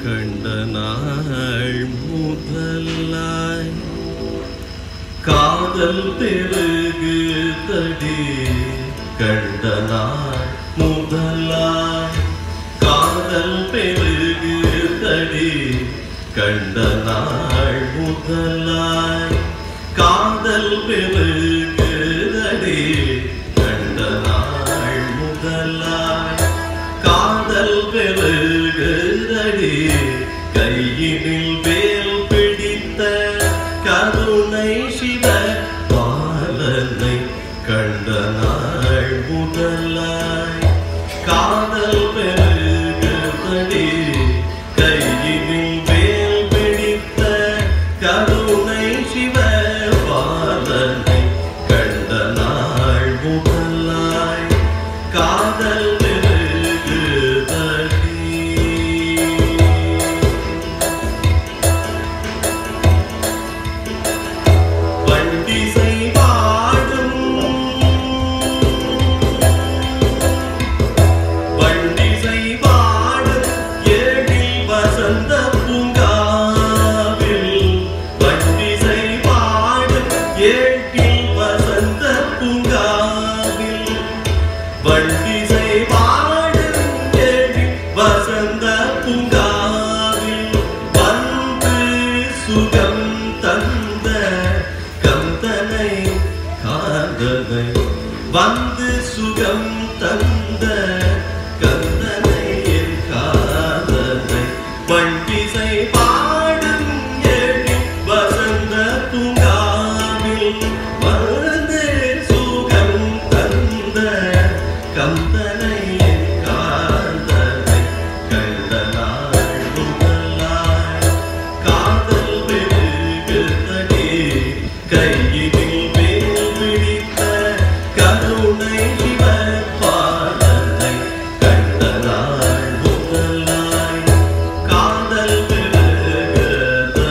கண்ட நாள் முதலாய் காதல் பெருகு தடி கண்ட நாள் முதலாய் காதல் பெருகு தடி கண்ட நாள் முதலாய் காதல் பெருகு தடி கண்ட நாள் முதலாய் காதல் பெருகுதடி கையினில் வேல் பிடித்த கருணை சிவ பாலனை கண்ட நாள் முதலாய் காதல் பெருகுதடி கையினில் வேல் பிடித்த கருணை சிவ பாலனை கண்ட நாள் முதலாய் காதல் பெருகுதடி வண்டிசை வாடும் வண்டிசை வாடும் ஏழில் வசந்த பூங்காவில் வண்டிசை வாடும் ஏழில் வசந்த பூங்காவில் வண்டிசை வாடும் ஏழில் வசந்த பூங்காவில் வந்து சுகம் தந்த கந்தனை காதனை வந்து சுகம் தந்த கந்தனை என் காதனை வண்டிசை பாடும் ஏழி வசந்த பூங்காவில் வந்து சுகம் தந்த கந்தனை என் காதனை கண்ட நாள் முதலாய் காதல் பெருகுதடி கையினில் வேல் பிடித்த கருணை சிவ பாலனை கண்ட நாள் முதலாய் காதல் பெருகுதடி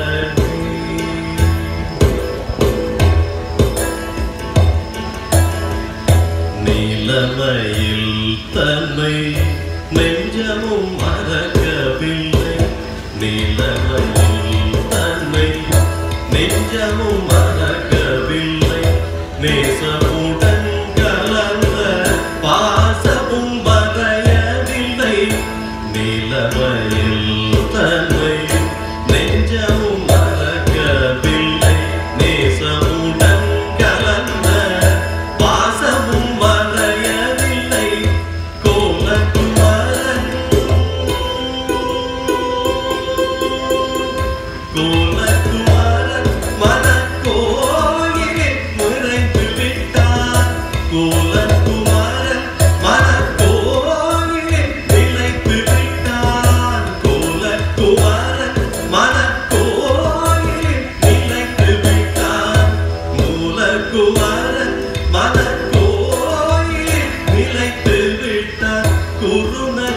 நீலமயில் தன்மை நெஞ்சமும் மறக்கவில்லை நீலமயில் தன்மை நெஞ்சமும் மறக்கவில்லை நேசமுடன் கலந்த பாசமும் மறையவில்லை நீலமயில் தன்மை நெஞ்சமும் மறக்கவில்லை நேசமுடன் கலந்த பாசமும் மறையவில்லை கோலக்குமரன் கோலக்குமரன் மனக்கோயிலில் நிறைந்து விட்டார் கோலக்குமரன் மனக்கோயிலில் நிலைத்து விட்டார் கோலக்குமரன் மனக்கோயிலில் நிலைத்து விட்டார் மூலக்குமரன் மனக்கோயிலில் நிலைத்து விட்டார் குருந